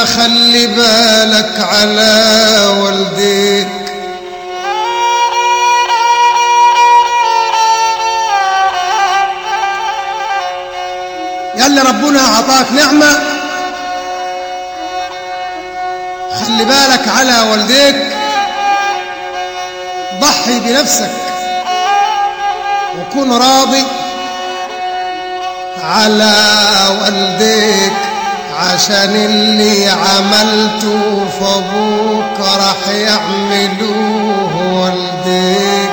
خلي بالك على والديك يلا ربنا عطاك نعمة خلي بالك على والديك ضحي بنفسك وكن راضي على والديك عشان اللي عملته فابوك راح يعملوه والديك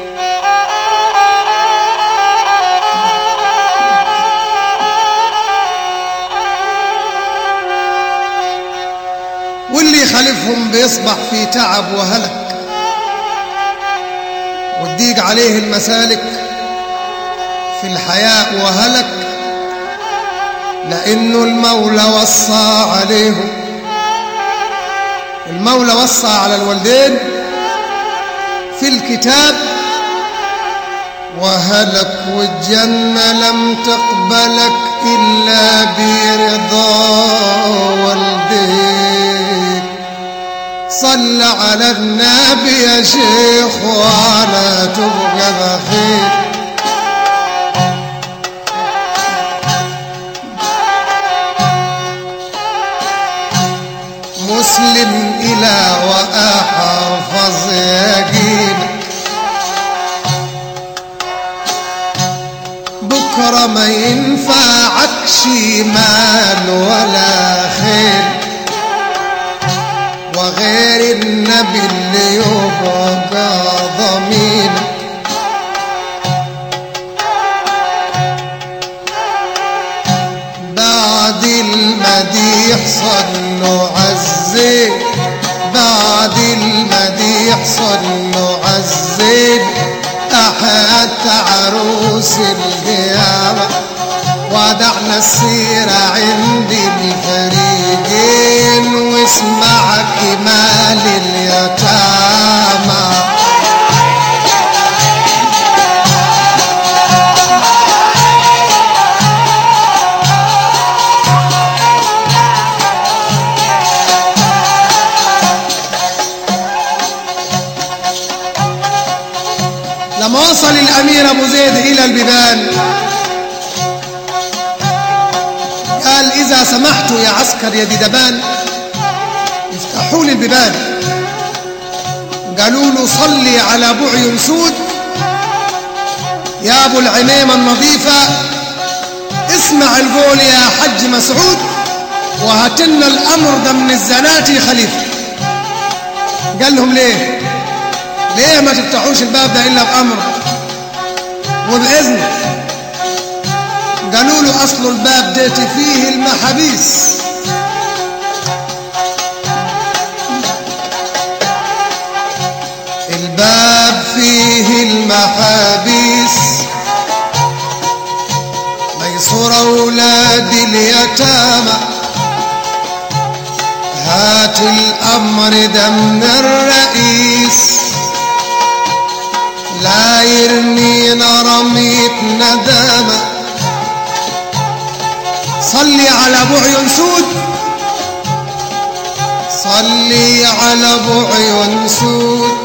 واللي يخالفهم بيصبح في تعب وهلك وتضيق عليه المسالك في الحياة وهلك لأنه المولى وصى عليهم المولى وصى على الوالدين في الكتاب وهلك والجنة لم تقبلك إلا برضا والديك صل على النبي يا شيخ وعلى تبقى بخير مسلم إلى وأحفظ يقينك بكرة ما ينفعكش مال ولا خير وغير النبي اللي يبقى ضمينك بعد المديح صلوا عزين بعد المديح صلوا عزين أحد عروس القيامة ودعنا السيرة عند الفريقين واسمع كمال اليتامى لما وصل الأمير أبو زيد إلى البيبان قال إذا سمحتوا يا عسكر يا دبان افتحوا لي البيبان قالوا له صلي على بعي سود يا أبو العميمة النظيفة اسمع القول يا حج مسعود وهاتلنا الأمر ده من الزناتي خليفة قال لهم ليه ليه ما تفتحوش الباب ده إلا بأمر وبإذن قالوا له أصل الباب ديت فيه المحابيس الباب فيه المحابيس ميسور أولاد اليتامى هات الأمر ده من الرئيس لا يرمينا رمية ندامة صلي على بعي سود صلي على بعي سود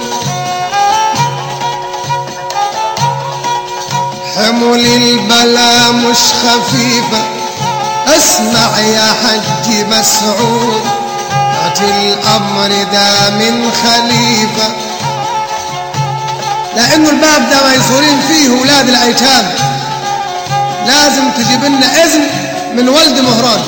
حمل البلا مش خفيفة اسمع يا حج مسعود هات الأمر ده من خليفة لأنه الباب ده ميسورين فيه ولاد الأيتام لازم تجيب لنا إذن من ولد مهران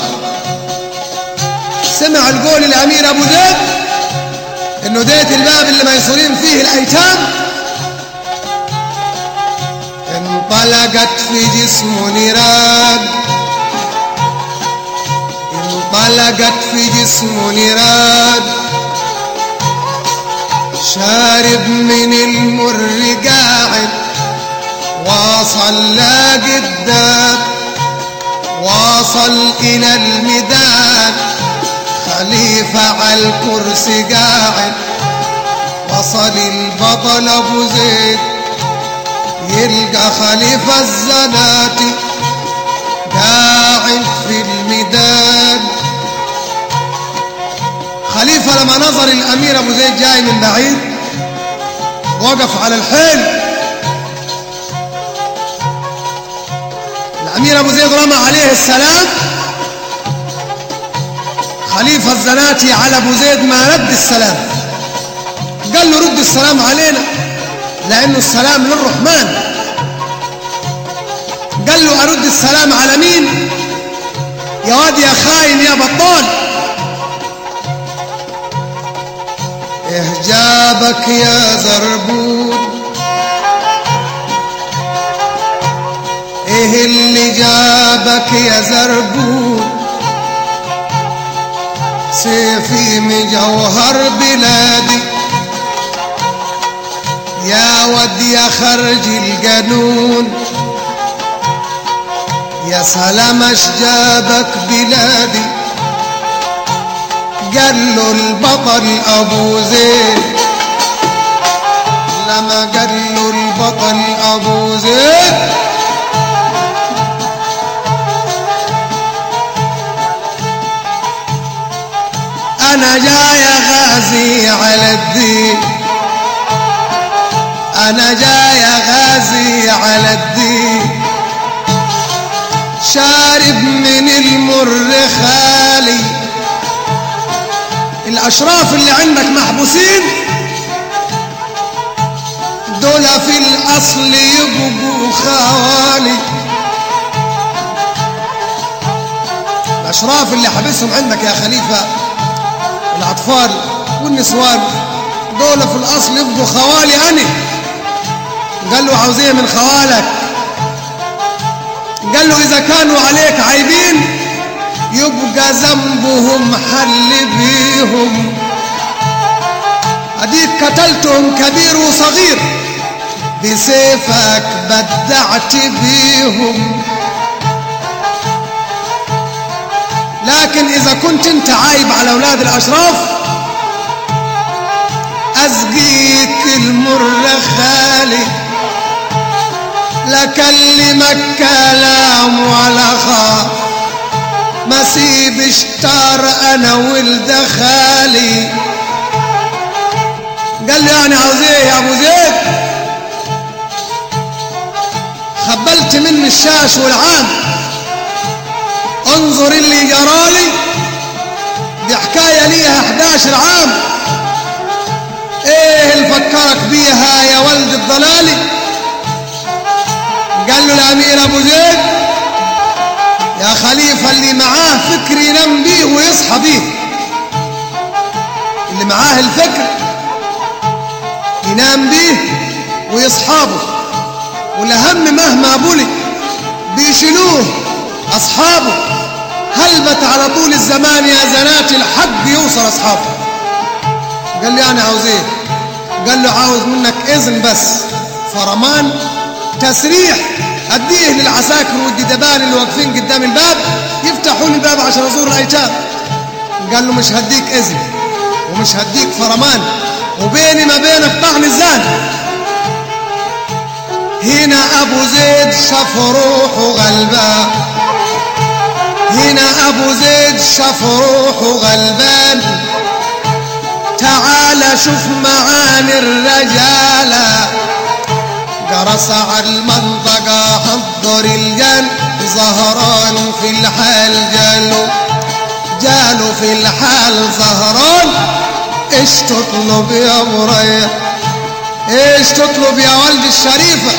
سمع القول الأمير أبو زيد إنه ديت الباب اللي ميسورين فيه الأيتام انطلقت في جسمه نيران انطلقت في جسمه نيران شارب من المر قاعد واصل لا قدام واصل إلى الميدان خليفة على الكرسي قاعد وصل البطل أبو زيد يلقى خليفة الزناتي قاعد في الميدان خليفة لما نظر الأمير أبو زيد جاي من بعيد وقف على الحيل الأمير أبو زيد رمى عليه السلام خليفة الزناتي على أبو زيد ما رد السلام قال له رد السلام علينا لأنه السلام للرحمن قال له أرد السلام على مين يا واد يا خاين يا بطال إحجابك يا زربون إيه اللي جابك يا زربون سيفي مجوهر بلادي يا ود يا خرج الجنون يا سلام اشجابك بلادي قال له البطل ابو زيد لما قال له البطل ابو زيد انا جاي غازي على الدين انا جاي غازي على الدين شارب من المر خالي الاشراف اللي عندك محبوسين دول في الاصل يبقوا خوالي الاشراف اللي حبسهم عندك يا خليفه الاطفال والنسوان دول في الاصل يبقوا خوالي انا قال له عاوزيه من خوالك قال له اذا كانوا عليك عايبين يبقى ذنبهم حل بيهم اديك قتلتهم كبير وصغير بسيفك بدعت بيهم لكن اذا كنت انت عايب على اولاد الاشراف اسقيك المر خالي لكلمك كلام ولا خاف ما سيب اشتار انا ولد خالي قال لي يعني عاوز ايه يا ابو زيد خبلت مني الشاش والعام انظر اللي جرالي دي حكاية ليها 11 عام ايه اللي فكرك بيها يا ولد الضلالي قال له الامير ابو زيد يا خليفة اللي معاه فكر ينام بيه ويصحى بيه اللي معاه الفكر ينام بيه ويصحابه والأهم مهما بلي بيشيلوه أصحابه هلبت على طول الزمان يا زنات الحق يوصل أصحابه قال لي أنا عاوز إيه قال له عاوز منك إذن بس فرمان تسريح أديه للعساكر والدبان اللي واقفين قدام الباب يفتحوا لي الباب عشان أزور الأيتام قال له مش هديك إذن ومش هديك فرمان وبيني ما بينك طعن الزان هنا أبو زيد شاف روحه غلبان هنا أبو زيد شاف روحه غلبان تعال شوف معاني الرجالة جرس على المنطقة حضر الجن زهران في الحال جالو جالو في الحال زهران ايش تطلب يا مريح ايش تطلب يا ولد الشريفة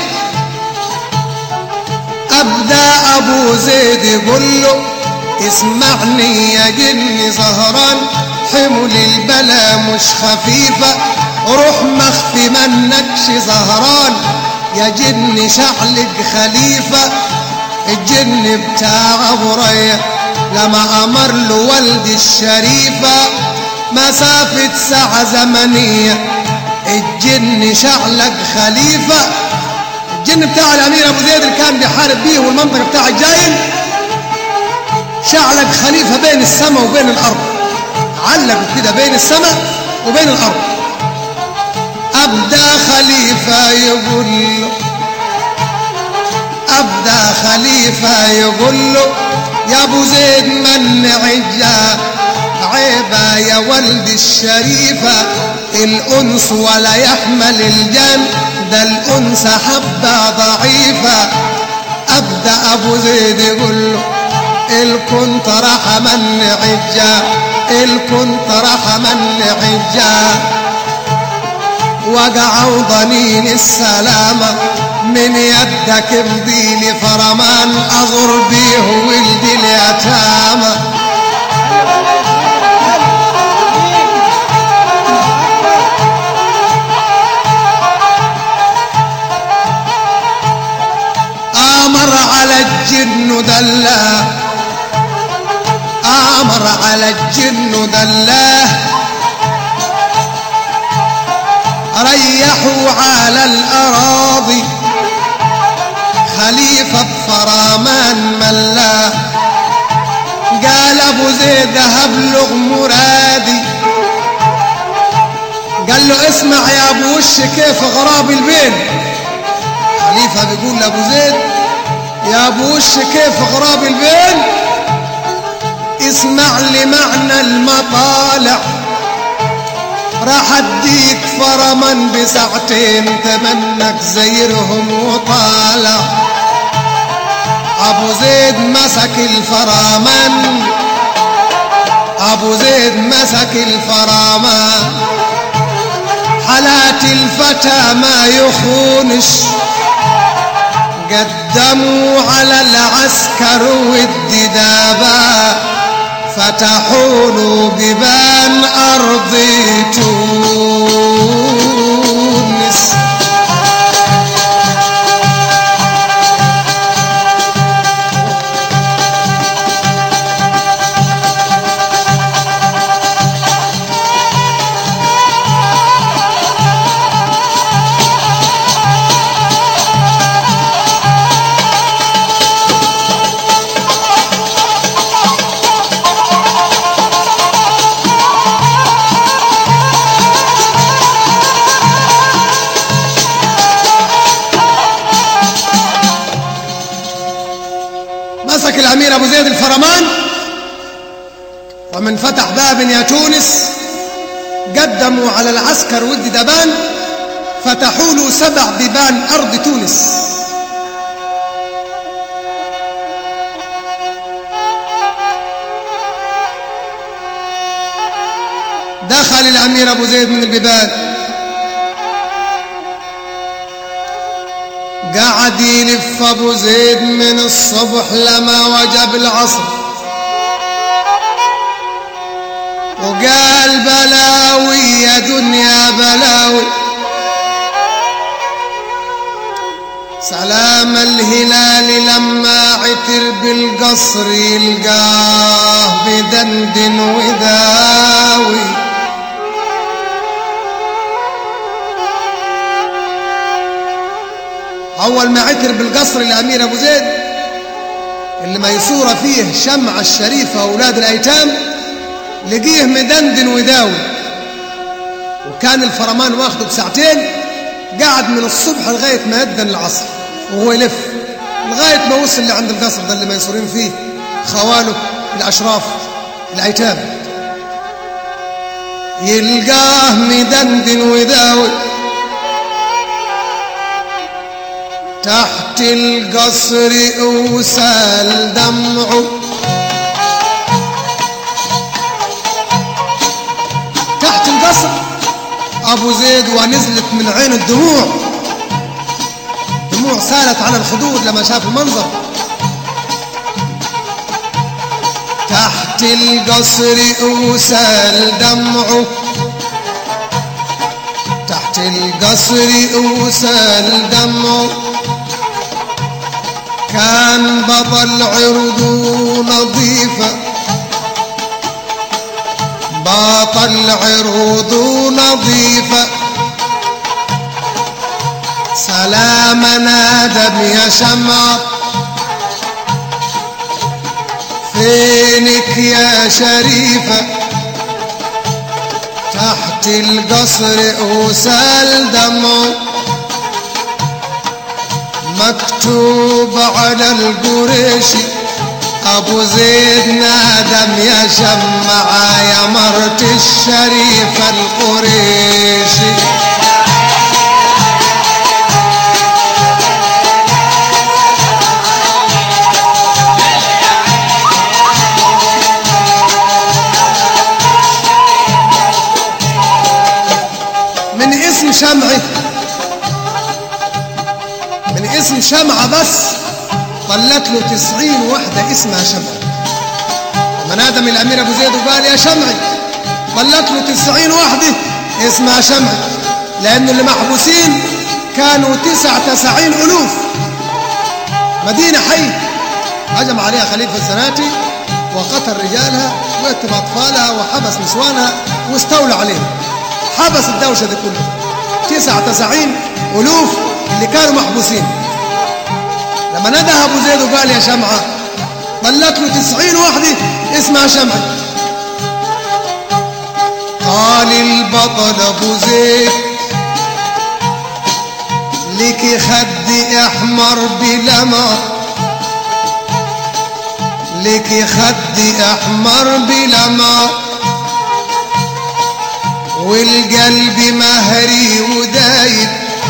ابدا ابو زيد يقول له اسمعني يا جني زهران حمل البلا مش خفيفة روح مخفي منكش زهران يا جن شعلق خليفة الجن بتاع برية لما أمر له والد الشريفة مسافة ساعة زمنية الجن شعلق خليفة الجن بتاع الأمير أبو زيد اللي كان بيحارب بيه والمنطقة بتاع الجاين شعلق خليفة بين السماء وبين الأرض علقوا كده بين السماء وبين الأرض أبدا خليفة يقول له أبدا خليفة يقول له يا أبو زيد من عجا عيبة يا ولد الشريفة الأنس ولا يحمل الجن ده الأنس حبة ضعيفة أبدأ أبو زيد يقول له الكنت رحمن عجا الكنت رحمن عجا وقعوا ضنين السلامة من يدك امضي لي فرمان أغر بيه ولدي اليتامى آمر على الجن دلاه آمر على الجن دلاه ريحوا على الأراضي خليفة فرمان ملاه قال أبو زيد هبلغ مرادي قال له اسمع يا أبو وش كيف غراب البين خليفة بيقول لأبو زيد يا أبو وش كيف غراب البين اسمع لي معنى المطالع راح اديك فرما بساعتين تمنك زيرهم وطالع ابو زيد مسك الفرامان ابو زيد مسك الفرامان حالات الفتى ما يخونش قدموا على العسكر والددابة فتحوا له بيبان أرض تونس مسك الأمير أبو زيد الفرمان ومن فتح باب يا تونس قدموا على العسكر ود دبان فتحوا له سبع بيبان أرض تونس دخل الأمير أبو زيد من البيبان قعد يلف ابو زيد من الصبح لما وجب العصر وقال بلاوي يا دنيا بلاوي سلام الهلال لما عتر بالقصر يلقاه بدندن وذاوي أول ما عتر بالقصر الأمير أبو زيد اللي ميسورة فيه شمع الشريفة وأولاد الأيتام لقيه مدندن وداوي وكان الفرمان واخده بساعتين قعد من الصبح لغاية ما يدن العصر وهو يلف لغاية ما وصل لعند القصر ده اللي ميسورين فيه خواله الأشراف الأيتام يلقاه مدندن وداوي تحت القصر أوسال دمعه تحت القصر أبو زيد ونزلت من عين الدموع دموع سالت على الخدود لما شاف المنظر تحت القصر أوسال دمعه تحت القصر أوسال دمعه كان بطل عرضه نظيفة بطل عروضه نظيفة سلام نادم يا شمعة فينك يا شريفة تحت القصر أوسال دمعه مكتوب على القريشي ابو زيد نادم يا شمعة يا مرت الشريفة القريشي من اسم شمعي من اسم شمعة بس طلت له تسعين واحدة اسمها شمعي لما نادم الأمير أبو زيد وقال يا شمعي طلت له تسعين واحدة اسمها شمعي لأنه اللي محبوسين كانوا تسع تسعين ألوف مدينة حي هجم عليها خليفة الزناتي وقتل رجالها ويتم أطفالها وحبس نسوانها واستولى عليهم حبس الدوشة دي كلها تسع تسعين ألوف اللي كانوا محبوسين لما ندى أبو زيد وقال يا شمعة طلت له تسعين واحدة اسمها شمعة قال البطل أبو زيد لك خد أحمر بلمع لك خد أحمر بلمع والقلب مهري ودايب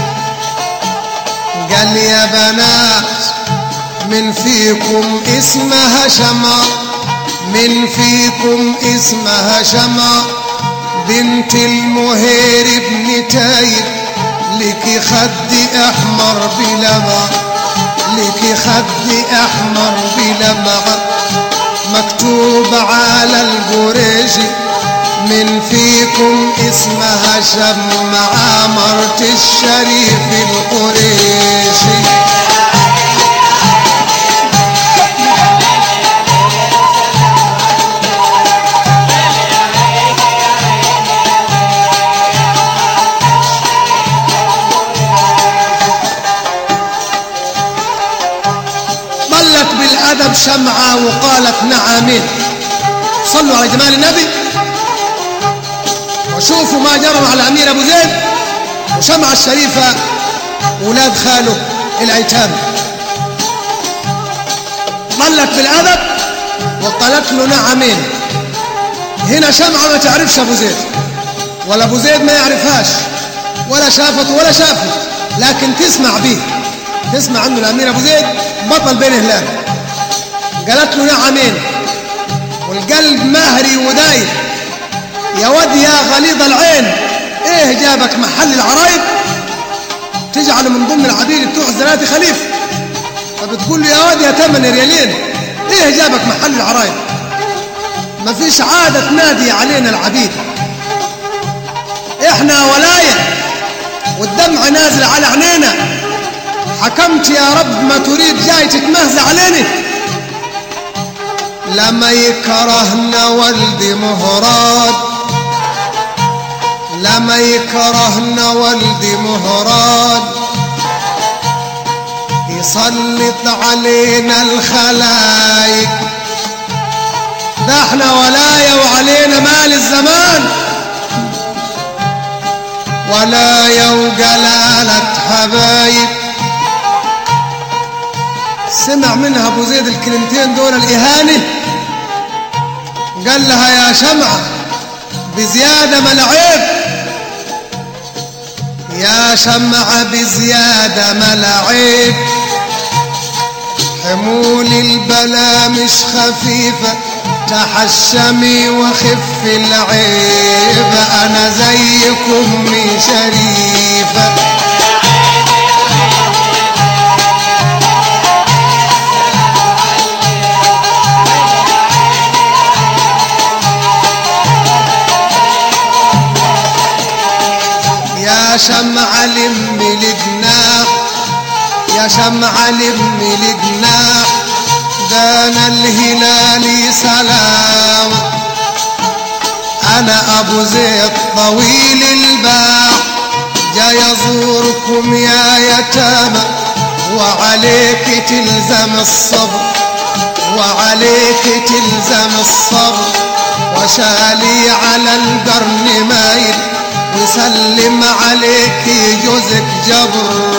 قال يا بنات من فيكم اسمها شمع من فيكم اسمها شمع بنت المهير ابن تايب لك خد احمر بلمع لك خد احمر بلمع مكتوب على القريشي من فيكم اسمها شمعة مرت الشريف القريشي ظلت بالأدب شمعة وقالت نعمين صلوا على جمال النبي وشوفوا ما جرى على الأمير أبو زيد وشمعة الشريفة ولاد خاله الأيتام ظلت بالأدب وقالت له نعمين هنا شمعة ما تعرفش أبو زيد ولا أبو زيد ما يعرفهاش ولا شافته ولا شافه لكن تسمع به تسمع عنه الأمير أبو زيد بطل بين هلال قالت له نعمين والقلب مهري ودايب يا ود يا غليظ العين ايه جابك محل العرايب تجعل من ضمن العبيد بتوع الزناتي خليفه فبتقول له يا واد يا تمن ريالين ايه جابك محل العرايب ما فيش عادة تنادي علينا العبيد احنا ولاية والدمع نازل على عينينا حكمت يا رب ما تريد جاي تتمهز علينا لما يكرهنا ولدي مهراد لما يكرهنا ولدي مهراد يسلط علينا الخلايق ده احنا ولاية وعلينا مال الزمان ولاية وجلالة حبايب سمع منها ابو زيد الكلمتين دول الاهانه قال لها يا شمعه بزياده ما العيب يا شمعه بزياده ما العيب حمول البلا مش خفيفه تحشمي وخف العيب انا زيكم من شريفه يا شمعة لم الجناح يا شمعة لم الجناح دان الهلال سلام أنا أبو زيد طويل الباع جاي أزوركم يا يتامى وعليك تلزم الصبر وعليك تلزم الصبر وشالي على القرن مايل وسلم عليك جوزك جبر